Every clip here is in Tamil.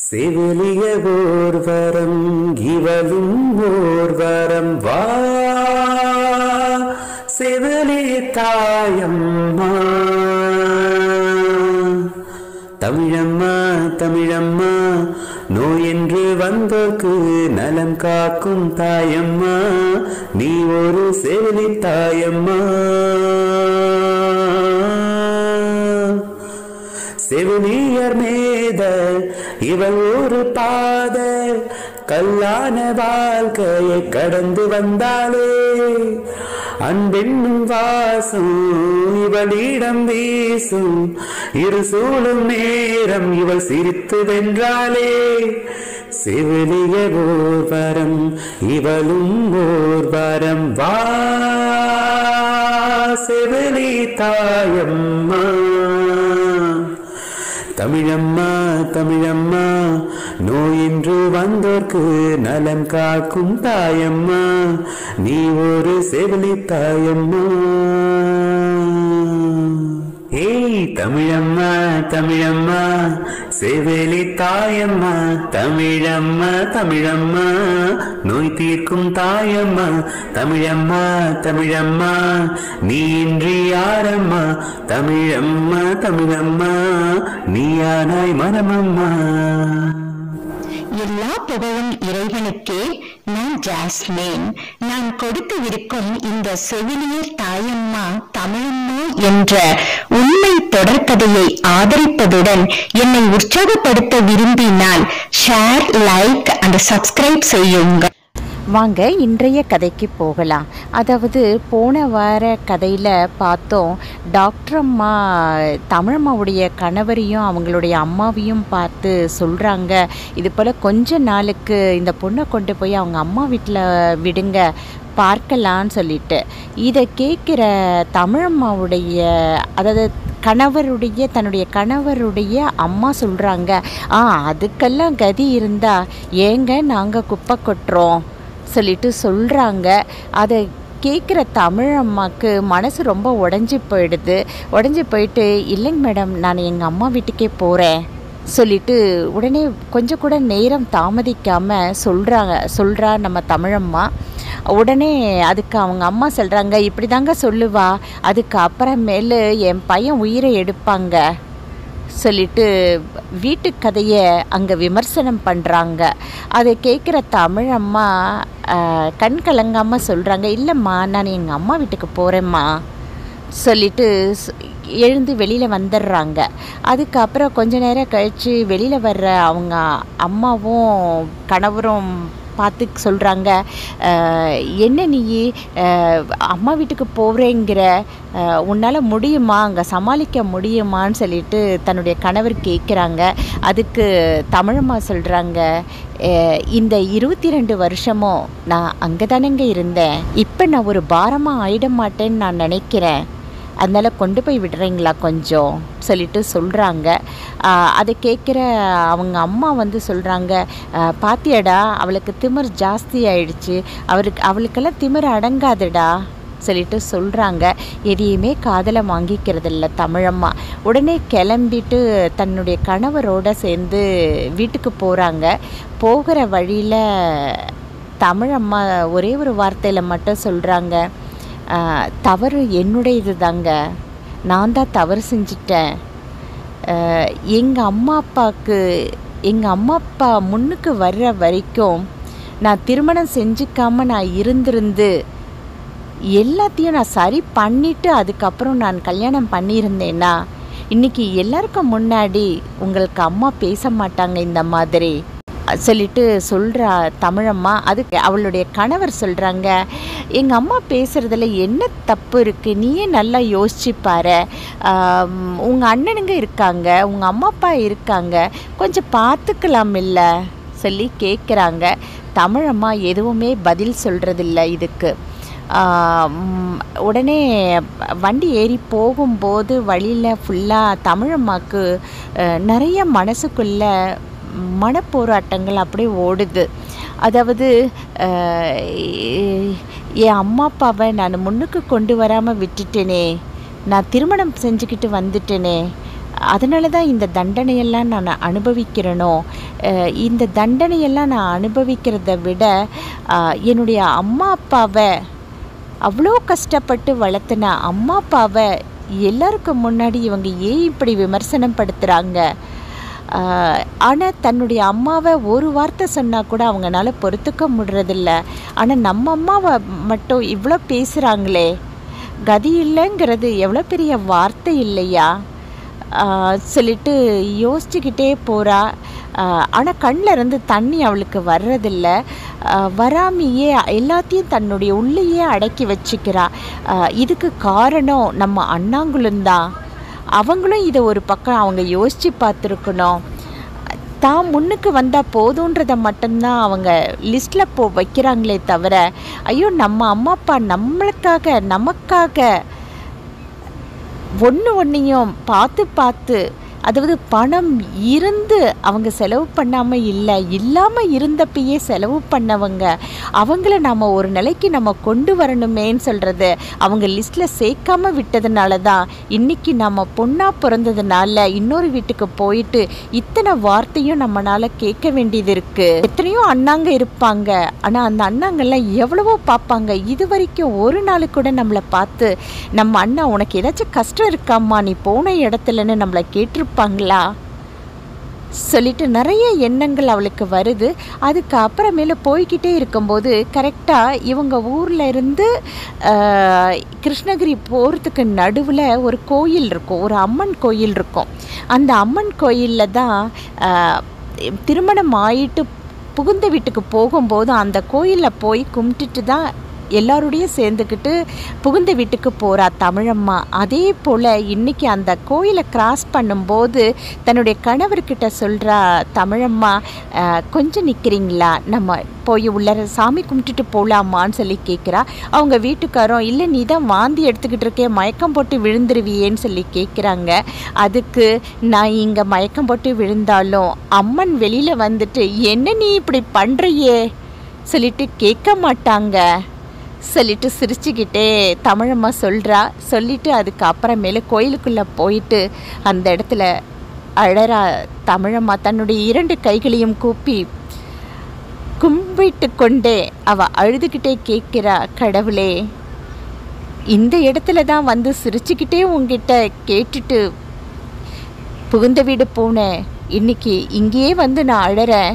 செவிலிய ஓர்வரம் இவளும் ஓர்வரம் வா செவிலி தாயம்மா தமிழம்மா தமிழம்மா நோய் என்று வந்தோர்க்கு நலம் காக்கும் தாயம்மா நீ ஒரு செவிலி தாயம்மா செவிலியர் மேத இவள் ஒரு பாத கல்லான வாழ்க்கையை கடந்து வந்தாளே அன்பென்னும் வாசம் இவளிடம் வீசும் இரு சூழும் நேரம் இவள் சிரித்து வென்றாளே செவிலிய ஓர் வரம் இவளும் ஓர் வரம் வா செவிலி தாயம்மா தமிழம்மா தமிழம்மா நோயின்று வந்தோர்க்கு நலம் காக்கும் தாயம்மா நீ ஒரு செவிலி தாயம்மா ஏய் தமிழம்மா தமிழம்மா செவிலி தாயம்மா தமிழம்மா தமிழம்மா நோய் தீர்க்கும் தாயம்மா தமிழம்மா தமிழம்மா நீ இன்றி யாரம்மா தமிழம்மா தமிழம்மா நீயானாய் மனமம்மா எல்லா புகழும் இறைவனுக்கே நான் ஜாஸ்மின் நான் கொடுக்கவிருக்கும் இந்த செவிலியர் தாயம்மா தமிழம்மா என்ற உண்மை தொடர்கதையை ஆதரிப்பதுடன் என்னை உற்சாகப்படுத்த விரும்பினால் ஷேர் லைக் அண்ட் சப்ஸ்கிரைப் செய்யுங்கள் வாங்க இன்றைய கதைக்கு போகலாம் அதாவது போன வார கதையில் பார்த்தோம் டாக்டர் அம்மா தமிழம்மாவுடைய கணவரையும் அவங்களுடைய அம்மாவையும் பார்த்து சொல்கிறாங்க இது போல் கொஞ்ச நாளுக்கு இந்த பொண்ணை கொண்டு போய் அவங்க அம்மா வீட்டில் விடுங்க பார்க்கலான்னு சொல்லிட்டு இதை கேட்குற தமிழம்மாவுடைய அதாவது கணவருடைய தன்னுடைய கணவருடைய அம்மா சொல்கிறாங்க ஆ அதுக்கெல்லாம் கதி இருந்தால் ஏங்க நாங்கள் குப்பை கொட்டுறோம் சொல்லிட்டு சொல்கிறாங்க அதை கேட்குற தமிழ் அம்மாவுக்கு மனசு ரொம்ப உடஞ்சி போயிடுது உடஞ்சி போயிட்டு இல்லைங்க மேடம் நான் எங்கள் அம்மா வீட்டுக்கே போகிறேன் சொல்லிட்டு உடனே கொஞ்சம் கூட நேரம் தாமதிக்காமல் சொல்கிறாங்க சொல்கிறா நம்ம தமிழம்மா உடனே அதுக்கு அவங்க அம்மா சொல்கிறாங்க இப்படி தாங்க சொல்லுவா அதுக்கு அப்புறமேலு என் பையன் உயிரை எடுப்பாங்க சொல்லிட்டு வீட்டு கதையை அங்கே விமர்சனம் பண்ணுறாங்க அதை கேட்குற தமிழம்மா ஆஹ், கண் கலங்காமல் சொல்கிறாங்க இல்லைம்மா நான் எங்கள் அம்மா வீட்டுக்கு போகிறேம்மா சொல்லிட்டு ஸ்- எழுந்து வெளியில் வந்துடுறாங்க அதுக்கப்புறம் கொஞ்ச நேரம் கழித்து வெளியில் வர்ற அவங்க அம்மாவும் கணவரும் பார்த்து சொல்கிறாங்க என்ன நீ அஹ், அம்மா வீட்டுக்கு போகிறேங்கிற உன்னால் முடியுமா அங்கே சமாளிக்க முடியுமான்னு சொல்லிட்டு தன்னுடைய கணவர் கேட்குறாங்க அதுக்கு தமிழம்மா சொல்கிறாங்க இந்த இருபத்தி ரெண்டு வருஷமும் நான் அங்கே தானேங்க இருந்தேன் இப்போ நான் ஒரு பாரமாக ஆயிட மாட்டேன்னு நான் நினைக்கிறேன் அதனால கொண்டு போய் விடுறீங்களா கொஞ்சம் சொல்லிட்டு சொல்கிறாங்க அதை கேட்குற அவங்க அம்மா வந்து சொல்கிறாங்க பாத்தியாடா அவளுக்கு திமிர் ஜாஸ்தி ஆயிடுச்சு அவருக்கு அவளுக்கெல்லாம் திமிர் அடங்காதுடா சொல்லிட்டு சொல்கிறாங்க எதையுமே காதலை வாங்கிக்கிறதில்ல தமிழம்மா உடனே கிளம்பிட்டு தன்னுடைய கணவரோட சேர்ந்து வீட்டுக்கு போகிறாங்க போகிற வழியில் தமிழம்மா ஒரே ஒரு வார்த்தையில் மட்டும் சொல்கிறாங்க ஆஹ், தவறு என்னுடையது தாங்க நான் தான் தவறு செஞ்சிட்டேன் எங்கள் அம்மா அப்பாவுக்கு எங்கள் அம்மா அப்பா முன்னுக்கு வர்ற வரைக்கும் நான் திருமணம் செஞ்சுக்காம நான் இருந்திருந்து எல்லாத்தையும் நான் சரி பண்ணிட்டு அதுக்கப்புறம் நான் கல்யாணம் பண்ணியிருந்தேன்னா இன்னைக்கு எல்லாருக்கும் முன்னாடி உங்களுக்கு அம்மா பேச மாட்டாங்க இந்த மாதிரி சொல்லிட்டு சொல்கிறா தமிழம்மா அதுக்கு அவளுடைய கணவர் சொல்கிறாங்க எங்கள் அம்மா பேசுகிறதுல என்ன தப்பு இருக்குது நீயே நல்லா யோசிச்சு பாரு உங்கள் அண்ணனுங்க இருக்காங்க உங்கள் அம்மா அப்பா இருக்காங்க கொஞ்சம் பார்த்துக்கலாம் இல்லை சொல்லி கேட்குறாங்க தமிழம்மா எதுவுமே பதில் சொல்கிறதில்ல இதுக்கு ஆஹ் ம், உடனே வண்டி ஏறி போகும்போது வழியில் ஃபுல்லாக தமிழம்மாக்கு அஹ், நிறைய மனசுக்குள்ள மனப்போராட்டங்கள் அப்படியே ஓடுது அதாவது அஹ், என் அம்மா அப்பாவை நான் முன்னுக்கு கொண்டு வராமல் விட்டுட்டேனே நான் திருமணம் செஞ்சுக்கிட்டு வந்துட்டேனே அதனால தான் இந்த தண்டனையெல்லாம் நான் அனுபவிக்கிறனோ அஹ் இந்த தண்டனையெல்லாம் நான் அனுபவிக்கிறத விட அஹ் என்னுடைய அம்மா அப்பாவை அவ்வளோ கஷ்டப்பட்டு வளர்த்துன அம்மா அப்பாவை எல்லாருக்கும் முன்னாடி இவங்க ஏன் இப்படி விமர்சனம் படுத்துகிறாங்க ஆனால் தன்னுடைய அம்மாவை ஒரு வார்த்தை சொன்னால் கூட அவங்கனால பொறுத்துக்க முடியறதில்ல ஆனால் நம்ம அம்மாவை மட்டும் இவ்வளோ பேசுகிறாங்களே கதி இல்லைங்கிறது எவ்வளோ பெரிய வார்த்தை இல்லையா ஆஹ் சொல்லிட்டு யோசிச்சுக்கிட்டே போகிறா ஆனால் கண்ணில் இருந்து தண்ணி அவளுக்கு வர்றதில்ல ஆஹ் வராமையே எல்லாத்தையும் தன்னுடைய உள்ளேயே அடக்கி வச்சுக்கிறா ஆஹ் இதுக்கு காரணம் நம்ம அண்ணாங்குளம்தான் அவங்களும் இதை ஒரு பக்கம் அவங்க யோசித்து பார்த்துருக்கணும் தான் முன்னுக்கு வந்தால் போதுன்றதை மட்டும்தான் அவங்க லிஸ்ட்டில் போ வைக்கிறாங்களே தவிர ஐயோ நம்ம அம்மா அப்பா நம்மளுக்காக நமக்காக ஒன்று ஒன்றையும் பார்த்து பார்த்து அதாவது பணம் இருந்து அவங்க செலவு பண்ணாமல் இல்லை இல்லாமல் இருந்தப்பயே செலவு பண்ணவங்க அவங்கள நம்ம ஒரு நிலைக்கு நம்ம கொண்டு வரணுமேன்னு சொல்கிறது அவங்க லிஸ்ட்டில் சேர்க்காம விட்டதுனால தான் இன்றைக்கி நம்ம பொண்ணாக பிறந்ததுனால இன்னொரு வீட்டுக்கு போயிட்டு இத்தனை வார்த்தையும் நம்மளால் கேட்க வேண்டியது இருக்குது எத்தனையோ அண்ணாங்க இருப்பாங்க ஆனால் அந்த அண்ணாங்கெல்லாம் எவ்வளவோ பார்ப்பாங்க இது வரைக்கும் ஒரு நாள் கூட நம்மளை பார்த்து நம்ம அண்ணா உனக்கு ஏதாச்சும் கஷ்டம் இருக்காம்மா நீ போன இடத்துலன்னு நம்மளை கேட்டிருப்பாங்களா சொல்லிட்டு நிறைய எண்ணங்கள் அவளுக்கு வருது அதுக்கு அப்புறமேல போய்கிட்டே இருக்கும்போது கரெக்டாக இவங்க ஊரில் இருந்து ஆஹ், கிருஷ்ணகிரி போகிறதுக்கு நடுவில் ஒரு கோயில் இருக்கும் ஒரு அம்மன் கோயில் இருக்கும் அந்த அம்மன் கோயிலில் தான் ஆஹ், திருமணம் ஆயிட்டு புகுந்த வீட்டுக்கு போகும்போது அந்த கோயிலில் போய் கும்பிட்டுட்டு தான் எல்லாரோடையும் சேர்ந்துக்கிட்டு புகுந்த வீட்டுக்கு போகிறா தமிழம்மா அதே போல் இன்னைக்கு அந்த கோயிலை கிராஸ் பண்ணும்போது தன்னுடைய கணவர்கிட்ட சொல்கிறா தமிழம்மா "அஹ், கொஞ்சம் நிற்கிறீங்களா நம்ம போய் உள்ளர சாமி கும்பிட்டுட்டு போகலாமான்னு சொல்லி கேட்குறா அவங்க வீட்டுக்காரரும் இல்லை நீ தான் வாந்தி எடுத்துக்கிட்டு இருக்கே மயக்கம் போட்டு விழுந்துருவியேன்னு சொல்லி கேட்குறாங்க அதுக்கு நான் இங்கே மயக்கம் போட்டு விழுந்தாலும் அம்மன் வெளியில் வந்துட்டு என்ன நீ இப்படி பண்ணுறியே சொல்லிட்டு கேட்க மாட்டாங்க சொல்லிட்டு சிரிச்சுக்கிட்டே தமிழம்மா சொல்கிறா சொல்லிட்டு அதுக்கு அப்புறமேல கோயிலுக்குள்ளே போயிட்டு அந்த இடத்துல அழறா தமிழம்மா தன்னுடைய இரண்டு கைகளையும் கூப்பி கும்பிட்டு கொண்டே அவ அழுதுகிட்டே கேட்கிறா கடவுளே இந்த இடத்துல தான் வந்து சிரிச்சுக்கிட்டே உங்ககிட்ட கேட்டுட்டு புகுந்த வீடு போனேன் இன்னைக்கு இங்கேயே வந்து நான் அழறேன்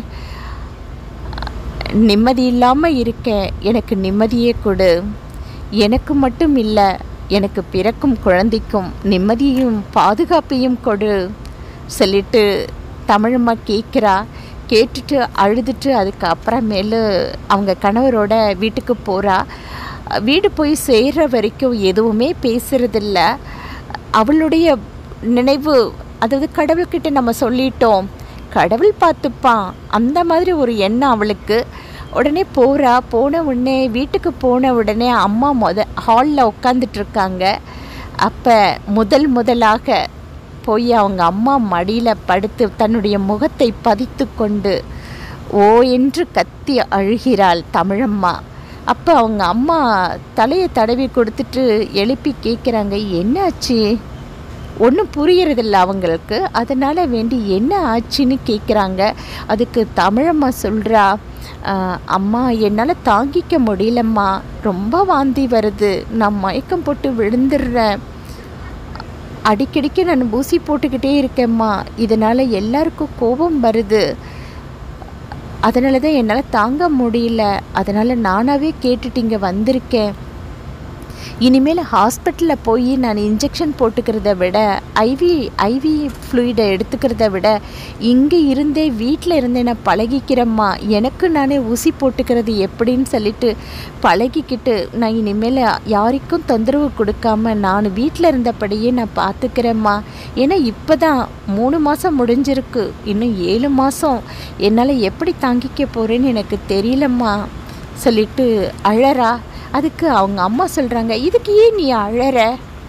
நிம்மதி இல்லாமல் இருக்கேன் எனக்கு நிம்மதியே கொடு எனக்கு மட்டும் இல்லை எனக்கு பிறக்கும் குழந்தைக்கும் நிம்மதியும் பாதுகாப்பையும் கொடு சொல்லிட்டு தமிழம்மா கேட்குறா கேட்டுட்டு அழுதுட்டு அதுக்கு அப்புறமேலு அவங்க கணவரோட வீட்டுக்கு போகிறா வீடு போய் சேர்ற வரைக்கும் எதுவுமே பேசுறதில்ல அவளுடைய நினைவு அதாவது கடவுள்கிட்ட நம்ம சொல்லிட்டோம் கடவுள் பார்த்துப்பான் அந்த மாதிரி ஒரு எண்ணம் அவளுக்கு உடனே போகிறா போன உடனே வீட்டுக்கு போன உடனே அம்மா முத ஹாலில் உட்காந்துட்டு இருக்காங்க அப்போ முதல் முதலாக போய் அவங்க அம்மா மடியில் படுத்து தன்னுடைய முகத்தை பதித்து கொண்டு ஓ என்று கத்தி அழுகிறாள் தமிழம்மா அப்போ அவங்க அம்மா தலையை தடவி கொடுத்துட்டு எழுப்பி கேட்குறாங்க என்னாச்சு ஒன்றும் புரியறதில்ல அவங்களுக்கு அதனால் வேண்டி என்ன ஆச்சுன்னு கேட்குறாங்க அதுக்கு தமிழம்மா சொல்கிறா அம்மா என்னால் தாங்கிக்க முடியலம்மா ரொம்ப வாந்தி வருது நான் மயக்கம் போட்டு விழுந்துடுறேன் அடிக்கடிக்கு நான் ஊசி போட்டுக்கிட்டே இருக்கேம்மா இதனால் எல்லாருக்கும் கோபம் வருது அதனால தான் என்னால் தாங்க முடியல அதனால் நானாகவே கேட்டுட்டு இங்கே வந்திருக்கேன் இனிமேல் ஹாஸ்பிட்டலில் போய் நான் இன்ஜெக்ஷன் போட்டுக்கிறத விட ஐவி ஐவி ஃப்ளூயிடை எடுத்துக்கிறத விட இங்கே இருந்தே வீட்டில் இருந்தே நான் பழகிக்கிறேம்மா எனக்கு நானே ஊசி போட்டுக்கிறது எப்படின்னு சொல்லிட்டு பழகிக்கிட்டு நான் இனிமேல் யாருக்கும் தொந்தரவு கொடுக்காம நான் வீட்டில் இருந்தபடியே நான் பார்த்துக்கிறேம்மா ஏன்னா இப்போ தான் மூணு மாதம் முடிஞ்சிருக்கு இன்னும் ஏழு மாதம் என்னால் எப்படி தாங்கிக்க போகிறேன்னு எனக்கு தெரியலம்மா சொல்லிட்டு அழறா அதுக்கு அவங்க அம்மா சொல்கிறாங்க இதுக்கு ஏன் நீ அழற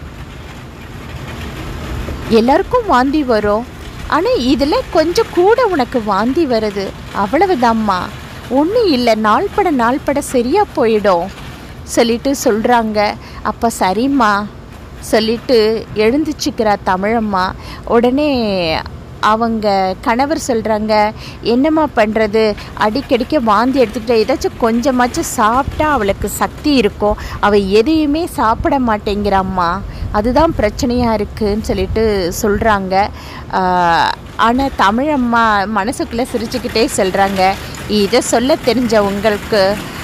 எல்லாருக்கும் வாந்தி வரும் ஆனால் இதில் கொஞ்சம் கூட உனக்கு வாந்தி வருது அவ்வளவுதாம்மா ஒன்றும் இல்லை நாள்பட நாள்பட சரியாக போயிடும் சொல்லிட்டு சொல்கிறாங்க அப்போ சரிம்மா சொல்லிட்டு எழுந்துச்சுக்கிறா தமிழம்மா உடனே அவங்க கணவர் சொல்கிறாங்க என்னம்மா பண்ணுறது அடிக்கடிக்க வாந்தி எடுத்துக்கிட்டு ஏதாச்சும் கொஞ்சமாச்சும் சாப்பிட்டா அவளுக்கு சக்தி இருக்கும் அவள் எதையுமே சாப்பிட மாட்டேங்கிறாம்மா அதுதான் பிரச்சனையாக இருக்குன்னு சொல்லிட்டு சொல்கிறாங்க ஆனால் தமிழம்மா மனசுக்குள்ளே சிரிச்சுக்கிட்டே சொல்கிறாங்க இதை சொல்ல தெரிஞ்ச உங்களுக்கு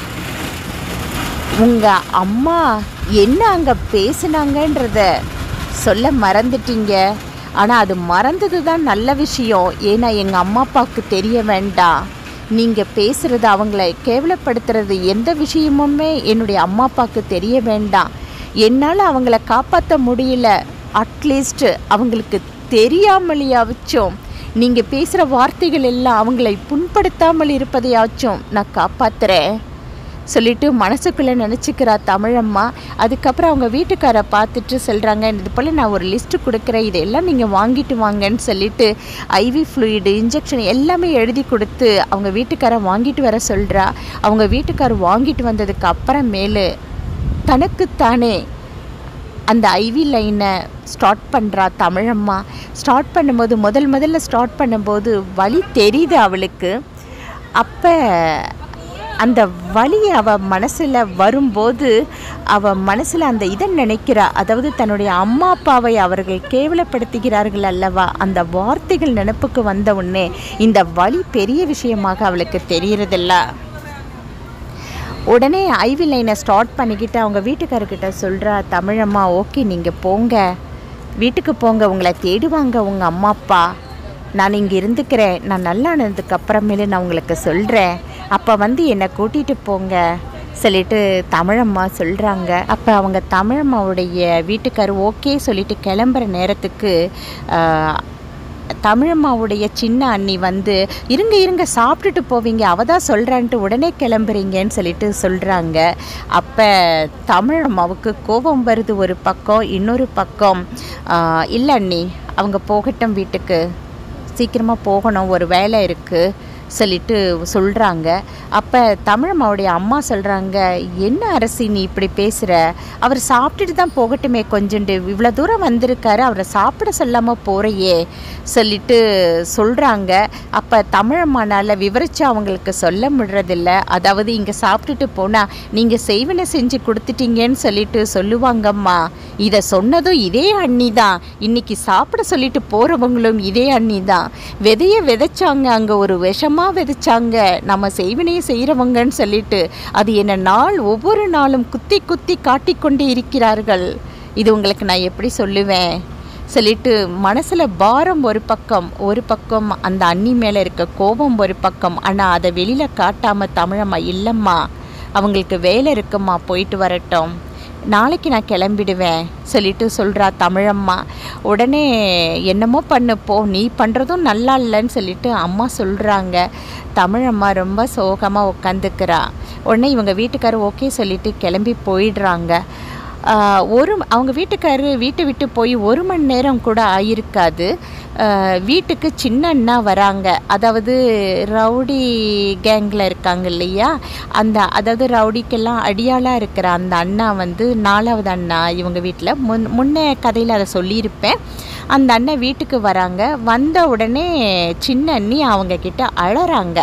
உங்கள் அம்மா என்ன அங்கே பேசுனாங்கன்றத சொல்ல மறந்துட்டீங்க ஆனால் அது மறந்தது தான் நல்ல விஷயம் ஏன்னா எங்கள் அம்மா அப்பாவுக்கு தெரிய வேண்டாம் நீங்கள் பேசுகிறது அவங்கள கேவலப்படுத்துறது எந்த விஷயமுமே என்னுடைய அம்மா அப்பாவுக்கு தெரிய வேண்டாம் என்னால் அவங்கள காப்பாற்ற முடியல அட்லீஸ்ட் அவங்களுக்கு தெரியாமலேயாச்சும் நீங்கள் பேசுகிற வார்த்தைகள் எல்லாம் அவங்களை புண்படுத்தாமல் இருப்பதையாச்சும் நான் காப்பாத்துறேன் சொல்லிட்டு மனசுக்குள்ளே நினச்சிக்கிறா தமிழம்மா அதுக்கப்புறம் அவங்க வீட்டுக்காரை பார்த்துட்டு சொல்கிறாங்க இது போல் நான் ஒரு லிஸ்ட்டு கொடுக்குறேன் இதெல்லாம் நீங்கள் வாங்கிட்டு வாங்கன்னு சொல்லிட்டு ஐவி ஃப்ளூயிடு இன்ஜெக்ஷன் எல்லாமே எழுதி கொடுத்து அவங்க வீட்டுக்காரை வாங்கிட்டு வர சொல்கிறா அவங்க வீட்டுக்கார் வாங்கிட்டு வந்ததுக்கு அப்புறமேலு தனக்குத்தானே அந்த ஐவி லைனை ஸ்டார்ட் பண்ணுறா தமிழம்மா ஸ்டார்ட் பண்ணும்போது முதல் முதல்ல ஸ்டார்ட் பண்ணும்போது வலி தெரியுது அவளுக்கு அப்போ அந்த வலி அவ மனசில் வரும்போது அவ மனசில் அந்த இதை நினைக்கிறா அதாவது தன்னுடைய அம்மா அப்பாவை அவர்கள் கேவலப்படுத்துகிறார்கள் அல்லவா அந்த வார்த்தைகள் நினப்புக்கு வந்த உடனே இந்த வலி பெரிய விஷயமாக அவளுக்கு தெரியறதில்ல உடனே ஐவி லைனை ஸ்டார்ட் பண்ணிக்கிட்டு அவங்க வீட்டுக்காரர்கிட்ட சொல்கிறா தமிழம்மா ஓகே நீங்கள் போங்க வீட்டுக்கு போங்க உங்களை தேடுவாங்க உங்கள் அம்மா அப்பா நான் இங்கே இருந்துக்கிறேன் நான் நல்லா ஆனதுக்கு அப்புறமேலு நான் உங்களுக்கு சொல்கிறேன் அப்போ வந்து என்னை கூட்டிகிட்டு போங்க சொல்லிட்டு தமிழம்மா சொல்கிறாங்க அப்போ அவங்க தமிழம்மாவுடைய வீட்டுக்கார் ஓகே சொல்லிட்டு கிளம்புற நேரத்துக்கு ஆஹ், தமிழம்மாவுடைய சின்ன அண்ணி வந்து இருங்க இருங்க சாப்பிட்டுட்டு போவீங்க அவ தான் சொல்கிறான்ட்டு உடனே கிளம்புறீங்கன்னு சொல்லிட்டு சொல்கிறாங்க அப்போ தமிழம்மாவுக்கு கோபம் வருது ஒரு பக்கம் இன்னொரு பக்கம் ஆஹ், இல்லை அண்ணி அவங்க போகட்டும் வீட்டுக்கு சீக்கிரமாக போகணும் ஒரு வேலை இருக்குது சொல்லிட்டு சொல்கிறாங்க அப்போ தமிழம்மாவுடைய அம்மா சொல்கிறாங்க என்ன அரசி நீ இப்படி பேசுகிற அவர் சாப்பிட்டுட்டு தான் போகட்டுமே கொஞ்சண்டு இவ்வளோ தூரம் வந்திருக்காரு அவரை சாப்பிட சொல்லாமல் போகிறையே சொல்லிட்டு சொல்கிறாங்க அப்போ தமிழம்மானால் விவரித்து அவங்களுக்கு சொல்ல முடியறதில்ல அதாவது இங்கே சாப்பிட்டுட்டு போனால் நீங்கள் செய்வனை செஞ்சு கொடுத்துட்டீங்கன்னு சொல்லிட்டு சொல்லுவாங்கம்மா இதை சொன்னதும் இதே அண்ணி தான் இன்னைக்கு சாப்பிட சொல்லிட்டு போகிறவங்களும் இதே அண்ணி தான் விதைய விதைச்சாங்க அங்கே ஒரு விஷமாக விதைச்சாங்க நம்ம செய்வினையை செய்கிறவங்கன்னு சொல்லிட்டு அது என்ன நாள் ஒவ்வொரு நாளும் குத்தி குத்தி காட்டிக்கொண்டே இருக்கிறார்கள் இது உங்களுக்கு நான் எப்படி சொல்லுவேன் சொல்லிட்டு மனசில் பாரம் ஒரு பக்கம் ஒரு பக்கம் அந்த அண்ணி மேலே இருக்க கோபம் ஒரு பக்கம் ஆனால் அதை வெளியில் காட்டாமல் தமிழம்மா இல்லைம்மா அவங்களுக்கு வேலை இருக்கும்மா போயிட்டு வரட்டும் நாளைக்கு நான் கிளம்பிடுவேன் சொல்லிட்டு சொல்கிறா தமிழம்மா உடனே என்னமோ பண்ணு போ நீ பண்ணுறதும் நல்லா இல்லைன்னு சொல்லிட்டு அம்மா சொல்கிறாங்க தமிழம்மா ரொம்ப சோகமாக உட்காந்துக்கிறா உடனே இவங்க வீட்டுக்காரர் ஓகே சொல்லிட்டு கிளம்பி போயிடுறாங்க ஆஹ் ஒரு அவங்க வீட்டுக்காரரு வீட்டை விட்டு போய் ஒரு மணி நேரம் கூட ஆயிருக்காது ஆஹ் வீட்டுக்கு சின்ன அண்ணா வராங்க அதாவது ரவுடி கேங்கில் இருக்காங்க இல்லையா அந்த அதாவது ரவுடிக்கெல்லாம் அடியாளாக இருக்கிற அந்த அண்ணா வந்து நாலாவது அண்ணா இவங்க வீட்டில் முன் முன்ன கதையில் அதை சொல்லியிருப்பேன் அந்த அண்ணன் வீட்டுக்கு வராங்க வந்த உடனே சின்ன அண்ணி அவங்க கிட்ட அழறாங்க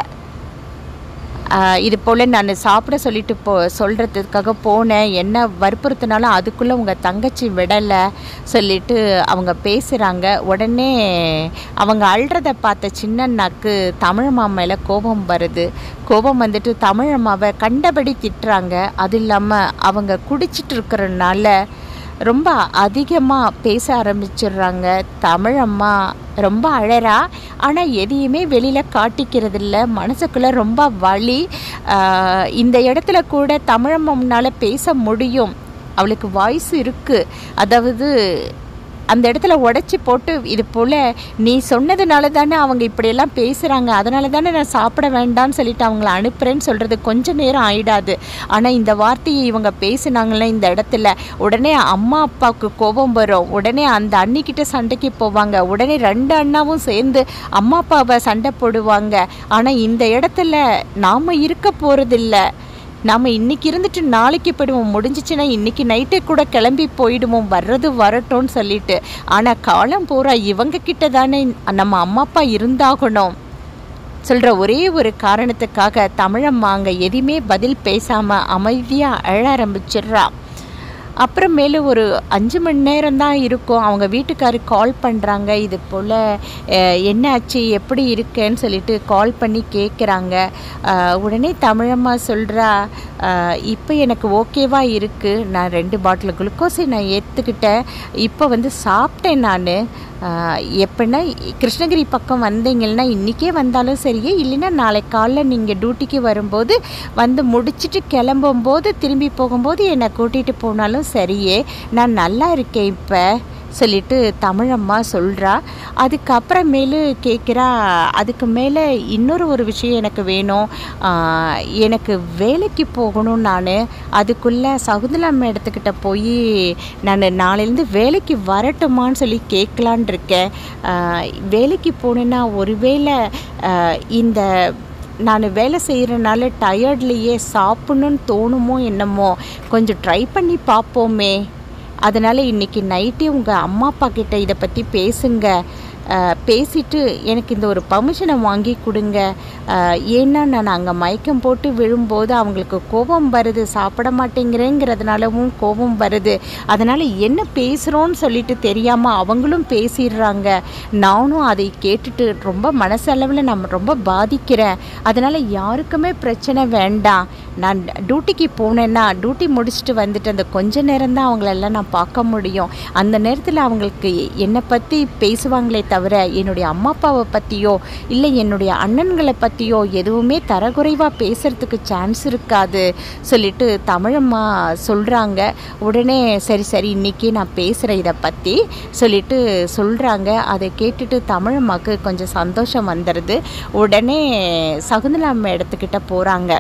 ஆஹ் இது போல் நான் சாப்பிட சொல்லிட்டு போ சொல்கிறதுக்காக போனேன் என்ன வற்புறுத்தினாலும் அதுக்குள்ளே உங்கள் தங்கச்சி விடலை சொல்லிட்டு அவங்க பேசுகிறாங்க உடனே அவங்க அழுறத பார்த்த சின்னண்ணாக்கு தமிழம்மா மேலே கோபம் வருது கோபம் வந்துட்டு தமிழம்மாவை கண்டபடி திட்டுறாங்க அது இல்லாமல் அவங்க குடிச்சிட்டு இருக்கிறனால ரொம்ப அதிகமாக பேச ஆரம்பிச்சிடுறாங்க தமிழம்மா ரொம்ப அழறா ஆனால் எதையுமே வெளியில் காட்டிக்கிறதில்ல மனசுக்குள்ளே ரொம்ப வலி ஆஹ் இந்த இடத்துல கூட தமிழம்மானால பேச முடியும் அவளுக்கு வாய்ஸ் இருக்குது அதாவது அந்த இடத்துல உடச்சி போட்டு இது போல் நீ சொன்னதுனால தானே அவங்க இப்படியெல்லாம் பேசுகிறாங்க அதனால தானே நான் சாப்பிட வேண்டாம்னு சொல்லிட்டு அவங்கள அனுப்புகிறேன்னு சொல்கிறது கொஞ்ச நேரம் ஆயிடாது ஆனால் இந்த வார்த்தையை இவங்க பேசுனாங்களே இந்த இடத்துல உடனே அம்மா அப்பாவுக்கு கோபம் வரும் உடனே அந்த அண்ணிக்கிட்ட சண்டைக்கு போவாங்க உடனே ரெண்டு அண்ணாவும் சேர்ந்து அம்மா அப்பாவை சண்டை போடுவாங்க ஆனால் இந்த இடத்துல நாம் இருக்க போகிறதில்ல நாம் இன்னைக்கு இருந்துட்டு நாளைக்கு போயிடுவோம் முடிஞ்சிச்சுன்னா இன்னைக்கு நைட்டே கூட கிளம்பி போயிடுவோம் வர்றது வரட்டும்னு சொல்லிட்டு ஆனால் காலம் பூரா இவங்க கிட்ட தானே நம்ம அம்மா அப்பா இருந்தாகணும் சொல்கிற ஒரே ஒரு காரணத்துக்காக தமிழம்மா அங்கே எதையுமே பதில் பேசாமல் அமைதியாக அழ ஆரம்பிச்சிடுறா அப்புறமேலு ஒரு அஞ்சு மணி நேரம் தான் இருக்கும் அவங்க வீட்டுக்காரர் கால் பண்ணுறாங்க இது போல் என்னாச்சு எப்படி இருக்கேன்னு சொல்லிட்டு கால் பண்ணி கேட்குறாங்க உடனே தமிழம்மா சொல்கிறா இப்போ எனக்கு ஓகேவா இருக்குது நான் ரெண்டு பாட்டில் குளுக்கோஸை நான் ஏற்றுக்கிட்டேன் இப்போ வந்து சாப்பிட்டேன் நான் எப்படின்னா கிருஷ்ணகிரி பக்கம் வந்தீங்கன்னா இன்றைக்கே வந்தாலும் சரியே இல்லைன்னா நாளை காலைல நீங்கள் டியூட்டிக்கு வரும்போது வந்து முடிச்சுட்டு கிளம்பும்போது திரும்பி போகும்போது என்னை கூட்டிகிட்டு போனாலும் சரியே நான் நல்லா இருக்கேன் இப்போ சொல்லிட்டு தமிழம்மா சொல்கிறா அதுக்கப்புறமேலு கேட்குறா அதுக்கு மேலே இன்னொரு ஒரு விஷயம் எனக்கு வேணும் ஆஹ், எனக்கு வேலைக்கு போகணும் நான் அதுக்குள்ளே சகுந்தலா மேடத்துக்கிட்ட போய் நான் நாளையிலேருந்து வேலைக்கு வரட்டுமான்னு சொல்லி கேட்கலான் இருக்கேன் ஆஹ், வேலைக்கு போனேன்னா ஒருவேளை ஆஹ், இந்த நான் வேலை செய்கிறனால டயர்ட்லேயே சாப்பிட்ணுன்னு தோணுமோ என்னமோ கொஞ்சம் ட்ரை பண்ணி பார்ப்போமே அதனால் இன்றைக்கி நைட்டே உங்கள் அம்மா அப்பா கிட்ட இதை பற்றி பேசுங்க அஹ், பேசிட்டு எனக்கு இந்த ஒரு பர்மிஷனை வாங்கி கொடுங்க அஹ், ஏன்னா நான் அங்கே மயக்கம் போட்டு விழும்போது அவங்களுக்கு கோபம் வருது சாப்பிட மாட்டேங்கிறேங்கிறதுனாலவும் கோபம் வருது அதனால் என்ன பேசுகிறோன்னு சொல்லிட்டு தெரியாமல் அவங்களும் பேசிடுறாங்க நானும் அதை கேட்டுட்டு ரொம்ப மனசளவில் நான் ரொம்ப பாதிக்கிறேன் அதனால் யாருக்குமே பிரச்சனை வேண்டாம் நான் டியூட்டிக்கு போனேன்னா டியூட்டி முடிச்சுட்டு வந்துட்டு அந்த கொஞ்ச நேரம் தான் அவங்களெல்லாம் நான் பார்க்க முடியும் அந்த நேரத்தில் அவங்களுக்கு என்னை பற்றி பேசுவாங்களே தவிர என்னுடைய அம்மா அப்பாவை பற்றியோ இல்லை என்னுடைய அண்ணன்களை பற்றியோ எதுவுமே தரக்குறைவாக பேசுகிறதுக்கு சான்ஸ் இருக்காது சொல்லிட்டு தமிழம்மா சொல்கிறாங்க உடனே சரி சரி இன்றைக்கி நான் பேசுகிறேன் இதை பற்றி சொல்லிட்டு சொல்கிறாங்க அதை கேட்டுட்டு தமிழம்மாவுக்கு கொஞ்சம் சந்தோஷம் வந்துடுது உடனே சகுந்தலா இடத்துக்கிட்ட போகிறாங்க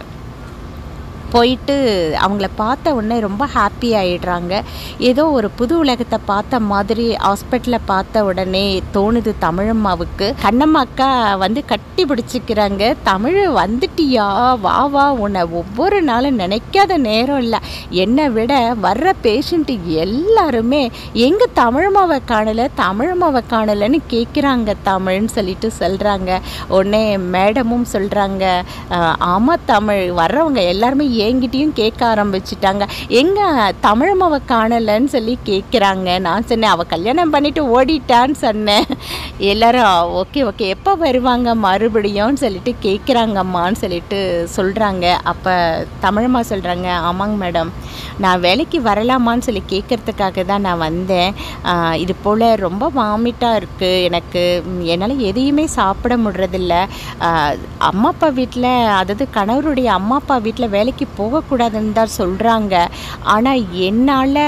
போயிட்டு அவங்கள பார்த்த உடனே ரொம்ப ஹாப்பி ஆயிடுறாங்க ஏதோ ஒரு புது உலகத்தை பார்த்த மாதிரி ஹாஸ்பிட்டலில் பார்த்த உடனே தோணுது தமிழம்மாவுக்கு கண்ணம்மாக்கா வந்து கட்டி பிடிச்சிக்கிறாங்க தமிழ் வந்துட்டியா வா வா உன்னை ஒவ்வொரு நாளும் நினைக்காத நேரம் இல்லை என்னை விட வர்ற பேஷண்ட்டு எல்லாருமே எங்கே தமிழம்மாவை காணலை தமிழம்மாவை காணலைன்னு கேட்குறாங்க தமிழ்னு சொல்லிட்டு சொல்கிறாங்க உடனே மேடமும் சொல்கிறாங்க ஆமாம் தமிழ் வர்றவங்க எல்லாருமே என்கிட்டயும் கேட்க ஆரம்பிச்சிட்டாங்க எங்கே தமிழம்மாவை காணலைன்னு சொல்லி கேட்குறாங்க நான் சொன்னேன் அவள் கல்யாணம் பண்ணிட்டு ஓடிட்டான்னு சொன்னேன் எல்லாரும் ஓகே ஓகே எப்போ வருவாங்க மறுபடியும்னு சொல்லிட்டு கேட்குறாங்கம்மான்னு சொல்லிட்டு சொல்கிறாங்க அப்போ தமிழம்மா சொல்கிறாங்க ஆமாங்க மேடம் நான் வேலைக்கு வரலாமான்னு சொல்லி கேட்குறதுக்காக தான் நான் வந்தேன் ஆஹ் இது போல் ரொம்ப வாமிட்டாக இருக்குது எனக்கு ம், என்னால் எதையுமே சாப்பிட முடியறதில்ல ஆஹ் அம்மா அப்பா வீட்டில் அதாவது கணவருடைய அம்மா அப்பா வீட்டில் வேலைக்கு போகக்கூடாதுன்னு தான் சொல்கிறாங்க ஆனால் என்னால்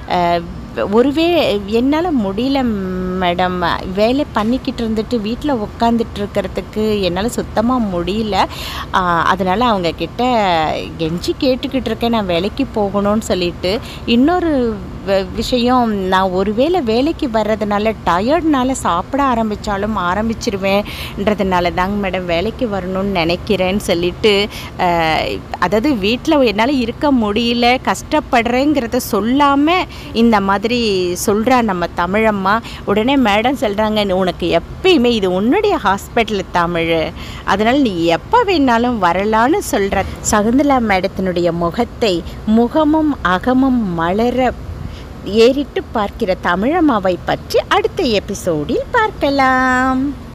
ஒருவே என்னால் முடியல மேடம் வேலை பண்ணிக்கிட்டு இருந்துட்டு வீட்டில் உட்காந்துட்டு இருக்கிறதுக்கு என்னால் சுத்தமாக முடியல அதனால் அவங்க கிட்ட கெஞ்சி கேட்டுக்கிட்டு இருக்கேன் நான் வேலைக்கு போகணும்னு சொல்லிட்டு இன்னொரு வ- விஷயம் நான் ஒருவேளை வேலைக்கு வர்றதுனால டயர்ட்னால சாப்பிட ஆரம்பித்தாலும் ஆரம்பிச்சிருவேன்றதுனால தாங்க மேடம் வேலைக்கு வரணும்னு நினைக்கிறேன்னு சொல்லிட்டு அஹ், அதாவது வீட்டில் என்னால் இருக்க முடியல கஷ்டப்படுறேங்கிறத சொல்லாமல் இந்த மாதிரி சொல்கிறா நம்ம தமிழம்மா உடனே மேடம் சொல்கிறாங்க உனக்கு எப்பயுமே இது உன்னுடைய ஹாஸ்பிட்டல் தமிழ் அதனால் நீ எப்போ வேணாலும் வரலான்னு சொல்கிற சகுந்தலா மேடத்தினுடைய முகத்தை முகமும் அகமும் மலர ஏறிட்டு பார்க்கிற தமிழம்மாவை பற்றி அடுத்த எபிசோடில் பார்க்கலாம்